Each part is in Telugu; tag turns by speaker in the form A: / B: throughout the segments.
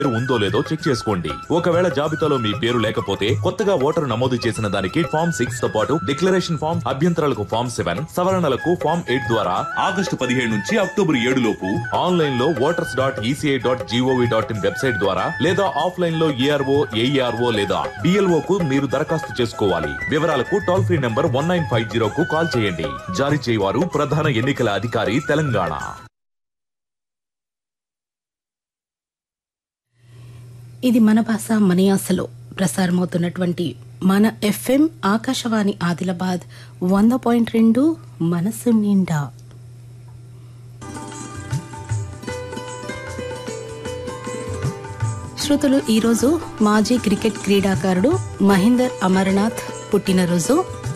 A: పేరు ఉందో లేదో చెక్ చేసుకోండి ఒకవేళ జాబితాలో మీ పేరు లేకపోతే కొత్తగా ఓటరు నమోదు చేసిన దానికి ఫామ్ సిక్స్ తో పాటు డిక్లరేషన్ ఫామ్ అభ్యంతరాలకు ఫామ్ సెవెన్ సవరణలకు ఫామ్ ఎయిట్ ద్వారా ఆగస్టు పదిహేడు నుంచి అక్టోబర్ ఏడు లోపు ఆన్లైన్ లో voters dot ECI dot GOV dot in website ద్వారా లేదా ఆఫ్లైన్ లో ఏఆర్ఓ ఏఈఆర్ఓ లేదా డిఎల్ఓ కు మీరు దరఖాస్తు చేసుకోవాలి వివరాలకు toll free number one nine five zero కు కాల్ చేయండి జారీ చేయవారు ప్రధాన ఎన్నికల అధికారి తెలంగాణ
B: ఇది మన భాష మన యాసలో ప్రసారమవుతున్నటువంటి మన ఎఫ్ఎం ఆకాశవాణి ఆదిలాబాద్ వంద పాయింట్ రెండు మనసు నిండా శ్రోతలు ఈరోజు మాజీ క్రికెట్ క్రీడాకారుడు మహేందర్ అమర్నాథ్ పుట్టినరోజు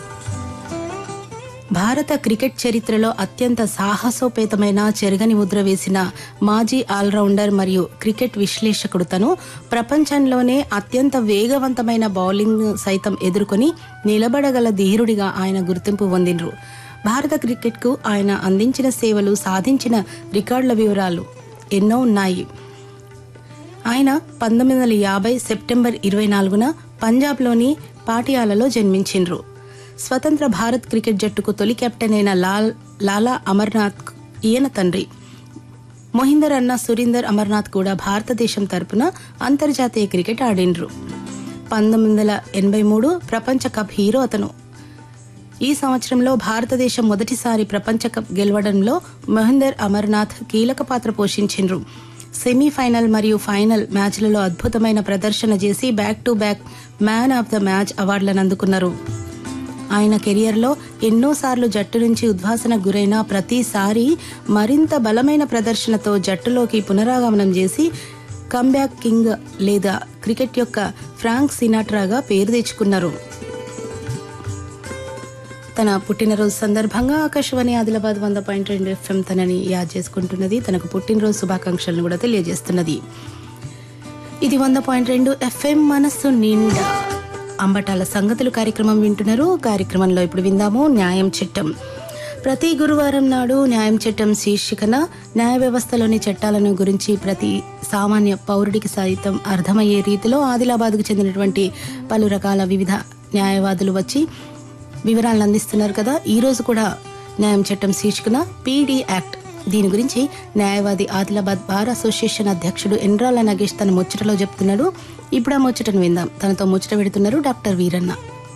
B: భారత క్రికెట్ చరిత్రలో అత్యంత సాహసోపేతమైన చెరగని ముద్ర వేసిన మాజీ ఆల్రౌండర్ మరియు క్రికెట్ విశ్లేషకుడు తను ప్రపంచంలోనే అత్యంత వేగవంతమైన బౌలింగ్ సైతం ఎదుర్కొని నిలబడగల ధీరుడిగా ఆయన గుర్తింపు పొందిండ్రు భారత క్రికెట్కు ఆయన అందించిన సేవలు సాధించిన రికార్డుల వివరాలు ఎన్నో ఉన్నాయి ఆయన పంతొమ్మిది వందల యాభై సెప్టెంబర్ ఇరవై నాలుగున పంజాబ్లోని పాటియాలలో జన్మించిండ్రు స్వతంత్ర భారత్ క్రికెట్ జట్టుకు తొలి కెప్టెన్ అయిన లాల్ లాలా అమర్నాథ్ ఈయన తండ్రి మొహిందర్ అన్న సురీందర్ అమర్నాథ్ కూడా భారతదేశం తరపున అంతర్జాతీయ క్రికెట్ ఆడిండ్రు పంతొమ్మిది వందల ఎనభై మూడు ప్రపంచ కప్ హీరో అతను ఈ సంవత్సరంలో భారతదేశం మొదటిసారి ప్రపంచ కప్ గెలవడంలో మహేందర్ అమర్నాథ్ కీలక పాత్ర పోషించిండ్రు సెమీఫైనల్ మరియు ఫైనల్ మ్యాచ్లలో అద్భుతమైన ప్రదర్శన చేసి back to back man of the match అవార్డులను అందుకున్నారు ఆయన కెరియర్లో ఎన్నోసార్లు జట్టు నుంచి ఉద్వాసనకు గురైన ప్రతిసారి మరింత బలమైన ప్రదర్శనతో జట్టులోకి పునరాగమనం చేసి కంబ్యాక్ కింగ్ లేదా క్రికెట్ యొక్క ఫ్రాంక్ సినాట్రాగా పేరు తెచ్చుకున్నారు తన పుట్టినరోజు సందర్భంగా ఆకాశవాణి ఆదిలాబాద్ వంద పాయింట్ రెండు ఎఫ్ఎం తనని యాద్ చేసుకుంటున్నది తనకు పుట్టినరోజు శుభాకాంక్షలను కూడా తెలియజేస్తున్నది ఇది వంద పాయింట్ రెండు ఎఫ్ఎం మనస్సు నిండా అంబటాల సంగతులు కార్యక్రమం వింటున్నారు కార్యక్రమంలో ఇప్పుడు విందాము న్యాయం చట్టం ప్రతి గురువారం నాడు న్యాయం చట్టం శీర్షికన న్యాయ వ్యవస్థలోని చట్టాలను గురించి ప్రతి సామాన్య పౌరుడికి సైతం అర్థమయ్యే రీతిలో ఆదిలాబాద్కు చెందినటువంటి పలు రకాల వివిధ న్యాయవాదులు వచ్చి వివరాలను అందిస్తున్నారు కదా ఈ రోజు కూడా న్యాయం చట్టం శీర్షికన పీడీ యాక్ట్ దీని గురించి న్యాయవాది ఆదిలాబాద్ బార్ అసోసియేషన్ అధ్యక్షుడు ఎన్రాల నగేష్ తన ముచ్చటలో చెప్తున్నాడు ఇప్పుడు ఆ ముచ్చటను విందాం తనతో ముచ్చట పెడుతున్నారు డాక్టర్ వీరన్న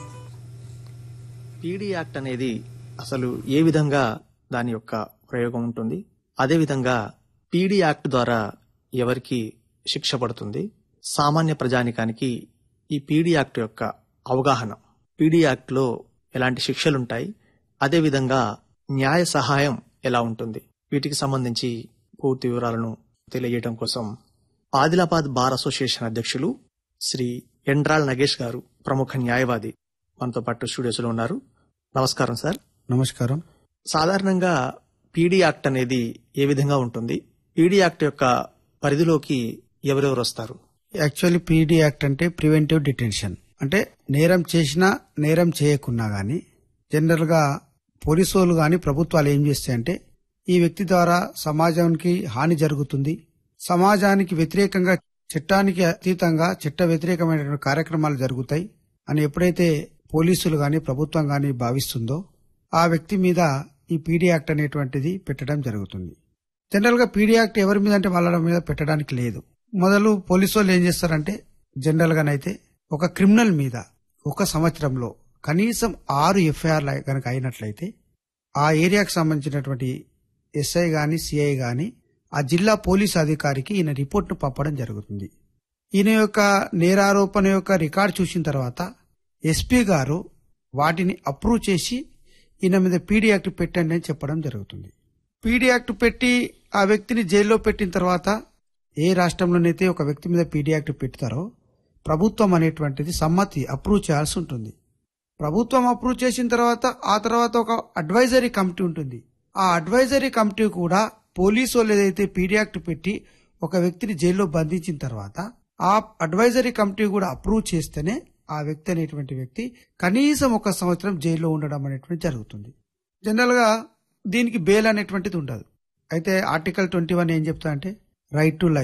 C: పీడీ యాక్ట్ అనేది అసలు ఏ విధంగా దాని యొక్క ప్రయోగం ఉంటుంది అదేవిధంగా పీడీ యాక్ట్ ద్వారా ఎవరికి శిక్ష పడుతుంది సామాన్య ప్రజానికానికి ఈ పీడీ యాక్ట్ యొక్క అవగాహన పీడీ యాక్ట్ లో ఎలాంటి శిక్షలుంటాయి అదేవిధంగా న్యాయ సహాయం ఎలా ఉంటుంది వీటికి సంబంధించి పూర్తి వివరాలను తెలియజేయడం కోసం ఆదిలాబాద్ బార్ అసోసియేషన్ అధ్యక్షులు శ్రీ ఎండ్రాల్ నగేష్ గారు ప్రముఖ న్యాయవాది మనతో పాటు స్టూడియోస్ లో ఉన్నారు నమస్కారం సార్
D: నమస్కారం
C: సాధారణంగా పీడీ యాక్ట్ అనేది ఏ విధంగా ఉంటుంది పీడీ యాక్ట్ యొక్క పరిధిలోకి ఎవరెవరు వస్తారు
D: యాక్చువల్లీ పీడీ యాక్ట్ అంటే ప్రివెంటివ్ డిటెన్షన్ అంటే నేరం చేసినా నేరం చేయకున్నా గాని జనరల్ గా పోలీసు వాళ్ళు గాని ప్రభుత్వాలు ఏం చేస్తాయంటే ఈ వ్యక్తి ద్వారా సమాజానికి హాని జరుగుతుంది సమాజానికి వ్యతిరేకంగా చట్టానికి అతీతంగా చట్ట వ్యతిరేకమైనటువంటి కార్యక్రమాలు జరుగుతాయి అని ఎప్పుడైతే పోలీసులు గాని ప్రభుత్వం గాని భావిస్తుందో ఆ వ్యక్తి మీద ఈ పీడీ యాక్ట్ అనేటువంటిది పెట్టడం జరుగుతుంది జనరల్ గా పీడీ యాక్ట్ ఎవరి మీద అంటే వాళ్ళ మీద పెట్టడానికి లేదు మొదలు పోలీసు వాళ్ళు ఏం చేస్తారంటే జనరల్ గానైతే ఒక క్రిమినల్ మీద ఒక సంవత్సరంలో కనీసం ఆరు ఎఫ్ఐఆర్ కనుక అయినట్లయితే ఆ ఏరియాకు సంబంధించినటువంటి ఎస్ఐ గాని సిఐ గాని ఆ జిల్లా పోలీసు అధికారికి ఈయన రిపోర్ట్ను పంపడం జరుగుతుంది ఈయన యొక్క నేరారోపణ యొక్క రికార్డు చూసిన తర్వాత ఎస్పీ గారు వాటిని అప్రూవ్ చేసి ఈయన మీద పీడీ యాక్ట్ పెట్టండి అని చెప్పడం జరుగుతుంది పీడీ యాక్ట్ పెట్టి ఆ వ్యక్తిని జైల్లో పెట్టిన తర్వాత ఏ రాష్ట్రంలోనైతే ఒక వ్యక్తి మీద పీడీ యాక్ట్ పెడతారో ప్రభుత్వం అనేటువంటిది సమ్మతి అప్రూవ్ చేయాల్సి ఉంటుంది ప్రభుత్వం అప్రూవ్ చేసిన తర్వాత ఆ తర్వాత ఒక అడ్వైజరీ కమిటీ ఉంటుంది ఆ అడ్వైజరీ కమిటీ కూడా పోలీసు వాళ్ళు ఏదైతే పీడీ యాక్ట్ పెట్టి ఒక వ్యక్తిని జైల్లో బంధించిన తర్వాత ఆ అడ్వైజరీ కమిటీ కూడా అప్రూవ్ చేస్తేనే ఆ వ్యక్తి అనేటువంటి వ్యక్తి కనీసం ఒక సంవత్సరం జైల్లో ఉండడం అనేటువంటి జరుగుతుంది జనరల్ గా దీనికి బెయిల్ అనేటువంటిది ఉండదు అయితే ఆర్టికల్ ట్వంటీ వన్ ఏం చెప్తా అంటే right to life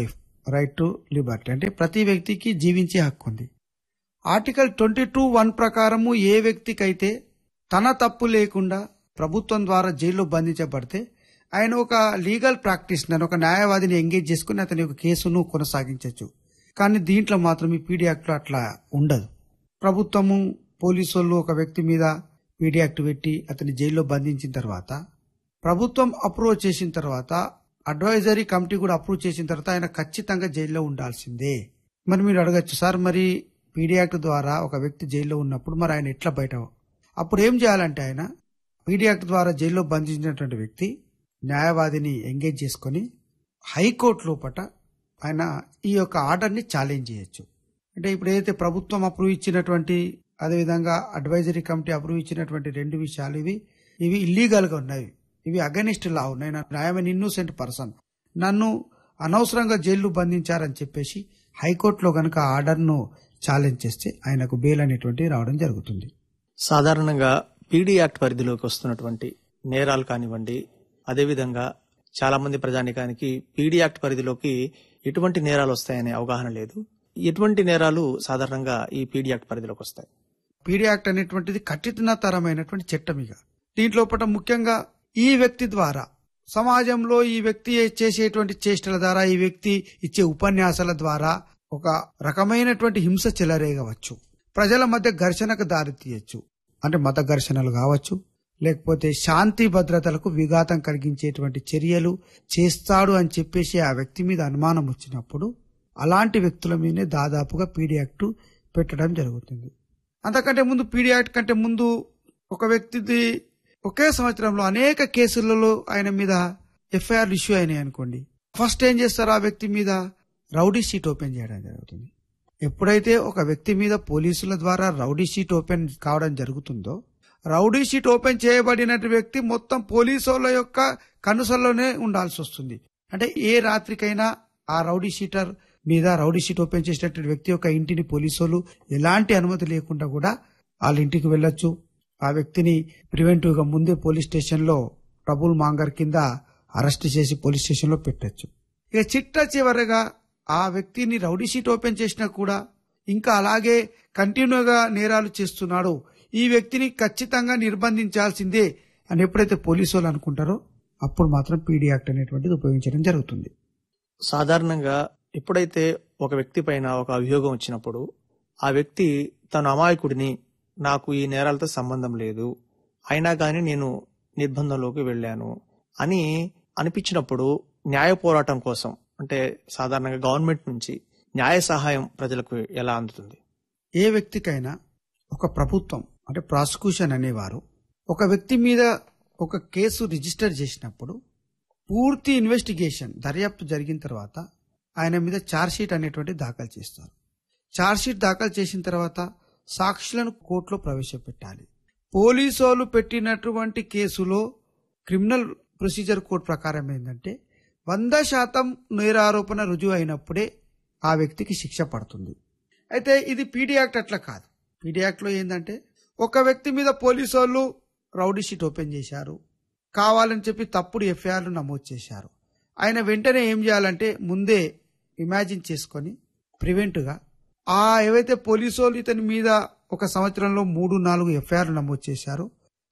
D: right to liberty అంటే ప్రతి వ్యక్తికి జీవించే హక్కు ఉంది ఆర్టికల్ ట్వంటీ టూ వన్ ప్రకారము ఏ వ్యక్తికైతే తన తప్పు లేకుండా ప్రభుత్వం ద్వారా జైల్లో బంధించబడితే ఆయన ఒక లీగల్ ప్రాక్టీషనర్ ఒక న్యాయవాదిని ఎంగేజ్ చేసుకుని అతని యొక్క కేసును కొనసాగించవచ్చు కానీ దీంట్లో మాత్రం ఈ పీడీ యాక్ట్లో అట్లా ఉండదు ప్రభుత్వము పోలీసు వాళ్ళు ఒక వ్యక్తి మీద పీడీ యాక్ట్ పెట్టి అతని జైల్లో బంధించిన తర్వాత ప్రభుత్వం అప్రూవ్ చేసిన తర్వాత అడ్వైజరీ కమిటీ కూడా అప్రూవ్ చేసిన తర్వాత ఆయన ఖచ్చితంగా జైల్లో ఉండాల్సిందే మరి మీరు అడగచ్చు సార్ మరి పీడీ యాక్ట్ ద్వారా ఒక వ్యక్తి జైల్లో ఉన్నప్పుడు మరి ఆయన ఎట్లా బయట అప్పుడు ఏం చేయాలంటే ఆయన పీడీ యాక్ట్ ద్వారా జైల్లో బంధించినటువంటి వ్యక్తి న్యాయవాదిని ఎంగేజ్ చేసుకొని హైకోర్టు లోపట ఆయన ఈ యొక్క ఆర్డర్ని ఛాలెంజ్ చేయొచ్చు అంటే ఇప్పుడు ఏదైతే ప్రభుత్వం అప్రూవ్ ఇచ్చినటువంటి అదేవిధంగా అడ్వైజరీ కమిటీ అప్రూవ్ ఇచ్చినటువంటి రెండు విషయాలు ఇవి ఇవి ఇల్లీగల్ గా ఉన్నాయి ఇవి అగనిస్ట్ లా ఉన్నాయి ఐఎమ్ ఇన్నోసెంట్ పర్సన్ నన్ను అనవసరంగా జైలు బంధించారని చెప్పేసి హైకోర్టులో గనక ఆర్డర్ను ఛాలెంజ్ చేస్తే ఆయనకు బెయిల్ అనేటువంటి రావడం జరుగుతుంది
C: సాధారణంగా పీడీ యాక్ట్ పరిధిలోకి వస్తున్నటువంటి నేరాలు కానివ్వండి అదేవిధంగా చాలా మంది ప్రజానికానికి పీడీ యాక్ట్ పరిధిలోకి ఎటువంటి నేరాలు వస్తాయనే అవగాహన లేదు ఎటువంటి నేరాలు సాధారణంగా ఈ పీడీ యాక్ట్ పరిధిలోకి వస్తాయి
D: పీడీ యాక్ట్ అనేటువంటిది కఠినతరమైనటువంటి చట్టం ఇక దీంట్లోపట ముఖ్యంగా ఈ వ్యక్తి ద్వారా సమాజంలో ఈ వ్యక్తి చేసేటువంటి చేష్టల ద్వారా ఈ వ్యక్తి ఇచ్చే ఉపన్యాసాల ద్వారా ఒక రకమైనటువంటి హింస చెలరేగవచ్చు ప్రజల మధ్య ఘర్షణకు దారి తీయచ్చు అంటే మత ఘర్షణలు కావచ్చు లేకపోతే శాంతి భద్రతలకు విఘాతం కలిగించేటువంటి చర్యలు చేస్తాడు అని చెప్పేసి ఆ వ్యక్తి మీద అనుమానం వచ్చినప్పుడు అలాంటి వ్యక్తుల మీదనే దాదాపుగా పీడీ యాక్ట్ పెట్టడం జరుగుతుంది అంతకంటే ముందు పీడీ యాక్ట్ కంటే ముందు ఒక వ్యక్తిది ఒకే సంవత్సరంలో అనేక కేసులలో ఆయన మీద ఎఫ్ఐఆర్ ఇష్యూ అయినాయి అనుకోండి ఫస్ట్ ఏం చేస్తారు ఆ వ్యక్తి మీద రౌడీ షీట్ ఓపెన్ చేయడం జరుగుతుంది ఎప్పుడైతే ఒక వ్యక్తి మీద పోలీసుల ద్వారా రౌడీ షీట్ ఓపెన్ కావడం జరుగుతుందో రౌడీ షీట్ ఓపెన్ చేయబడిన వ్యక్తి మొత్తం పోలీసు వాళ్ళ యొక్క కనుసల్లోనే ఉండాల్సి వస్తుంది అంటే ఏ రాత్రికైనా ఆ రౌడీ షీటర్ మీద రౌడీ షీట్ ఓపెన్ చేసినటువంటి వ్యక్తి యొక్క ఇంటిని పోలీసు వాళ్ళు ఎలాంటి అనుమతి లేకుండా కూడా వాళ్ళ ఇంటికి వెళ్ళొచ్చు ఆ వ్యక్తిని ప్రివెంటివ్ గా ముందే పోలీస్ స్టేషన్ లో ప్రబుల్ మాంగర్ కింద అరెస్ట్ చేసి పోలీస్ స్టేషన్ లో పెట్టొచ్చు ఇక చిట్ట చివరగా ఆ వ్యక్తిని రౌడీ షీట్ ఓపెన్ చేసినా కూడా ఇంకా అలాగే కంటిన్యూగా నేరాలు చేస్తున్నాడు ఈ వ్యక్తిని ఖచ్చితంగా నిర్బంధించాల్సిందే అని ఎప్పుడైతే పోలీసు వాళ్ళు అనుకుంటారో అప్పుడు మాత్రం పీడీ యాక్ట్ అనేటువంటిది ఉపయోగించడం జరుగుతుంది
C: సాధారణంగా ఎప్పుడైతే ఒక వ్యక్తి పైన ఒక అభియోగం వచ్చినప్పుడు ఆ వ్యక్తి తన అమాయకుడిని నాకు ఈ నేరాలతో సంబంధం లేదు అయినా కానీ నేను నిర్బంధంలోకి వెళ్ళాను అని అనిపించినప్పుడు న్యాయ పోరాటం కోసం అంటే సాధారణంగా గవర్నమెంట్ నుంచి న్యాయ సహాయం ప్రజలకు ఎలా అందుతుంది
D: ఏ వ్యక్తికైనా ఒక ప్రభుత్వం అంటే ప్రాసిక్యూషన్ అనేవారు ఒక వ్యక్తి మీద ఒక కేసు రిజిస్టర్ చేసినప్పుడు పూర్తి ఇన్వెస్టిగేషన్ దర్యాప్తు జరిగిన తర్వాత ఆయన మీద ఛార్జ్షీట్ అనేటువంటి దాఖలు చేస్తారు ఛార్జ్షీట్ దాఖలు చేసిన తర్వాత సాక్షులను కోర్టులో ప్రవేశపెట్టాలి పోలీసు వాళ్ళు పెట్టినటువంటి కేసులో క్రిమినల్ ప్రొసీజర్ కోడ్ ప్రకారం ఏంటంటే వంద శాతం నేరారోపణ రుజువు అయినప్పుడే ఆ వ్యక్తికి శిక్ష పడుతుంది అయితే ఇది పీడీ యాక్ట్ అట్లా కాదు పీడీ యాక్ట్లో ఏంటంటే ఒక వ్యక్తి మీద పోలీసు వాళ్ళు రౌడీ షీట్ ఓపెన్ చేశారు కావాలని చెప్పి తప్పుడు ఎఫ్ఐఆర్లు నమోదు చేశారు ఆయన వెంటనే ఏం చేయాలంటే ముందే ఇమాజిన్ చేసుకొని ప్రివెంట్గా ఆ ఏవైతే పోలీసు వాళ్ళు ఇతని మీద ఒక సంవత్సరంలో మూడు నాలుగు ఎఫ్ఐఆర్లు నమోదు చేశారో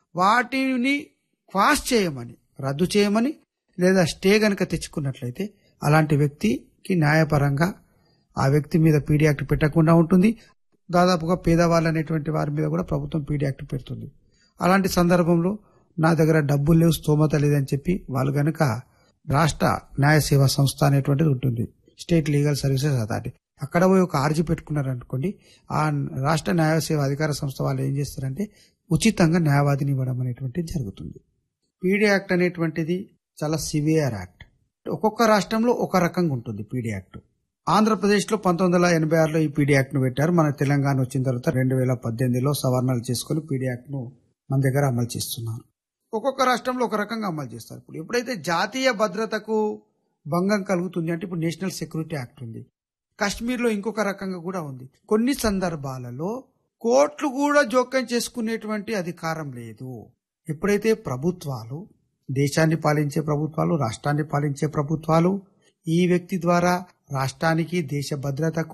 D: వాటిని క్వాష్ చేయమని రద్దు చేయమని లేదా స్టే గనక తెచ్చుకున్నట్లయితే అలాంటి వ్యక్తికి న్యాయపరంగా ఆ వ్యక్తి మీద పీడీ యాక్ట్ పెట్టకుండా ఉంటుంది దాదాపుగా పేదవాళ్ళు అనేటువంటి వారి మీద కూడా ప్రభుత్వం పీడీ యాక్ట్ పెడుతుంది అలాంటి సందర్భంలో నా దగ్గర డబ్బులు లేవు స్తోమత లేదని చెప్పి వాళ్ళు గనక రాష్ట్ర న్యాయ సేవా సంస్థ అనేటువంటిది ఉంటుంది స్టేట్ లీగల్ సర్వీసెస్ అథారిటీ అక్కడ పోయి ఒక ఆర్జీ పెట్టుకున్నారు అనుకోండి ఆ రాష్ట్ర న్యాయ సేవ అధికార సంస్థ వాళ్ళు ఏం చేస్తారంటే ఉచితంగా న్యాయవాదిని ఇవ్వడం అనేటువంటిది జరుగుతుంది పీడీ యాక్ట్ అనేటువంటిది చాలా సివియర్ యాక్ట్ ఒక్కొక్క రాష్ట్రంలో ఒక రకంగా ఉంటుంది పీడీ యాక్ట్ ఆంధ్రప్రదేశ్లో పంతొమ్మిది వందల ఎనభై ఆరులో ఈ పీడీ యాక్ట్ ను పెట్టారు మన తెలంగాణ వచ్చిన తర్వాత రెండు వేల పద్దెనిమిదిలో సవరణలు చేసుకుని పీడీ యాక్ట్ ను మన దగ్గర అమలు చేస్తున్నారు ఒక్కొక్క రాష్ట్రంలో ఒక రకంగా అమలు చేస్తారు ఇప్పుడు ఎప్పుడైతే జాతీయ భద్రతకు భంగం కలుగుతుంది అంటే ఇప్పుడు నేషనల్ సెక్యూరిటీ యాక్ట్ ఉంది కాశ్మీర్లో ఇంకొక రకంగా కూడా ఉంది కొన్ని సందర్భాలలో కోర్టులు కూడా జోక్యం చేసుకునేటువంటి అధికారం లేదు ఎప్పుడైతే ప్రభుత్వాలు దేశాన్ని పాలించే ప్రభుత్వాలు రాష్ట్రాన్ని పాలించే ప్రభుత్వాలు ఈ వ్యక్తి ద్వారా రాష్ట్రానికి దేశ భద్రతకు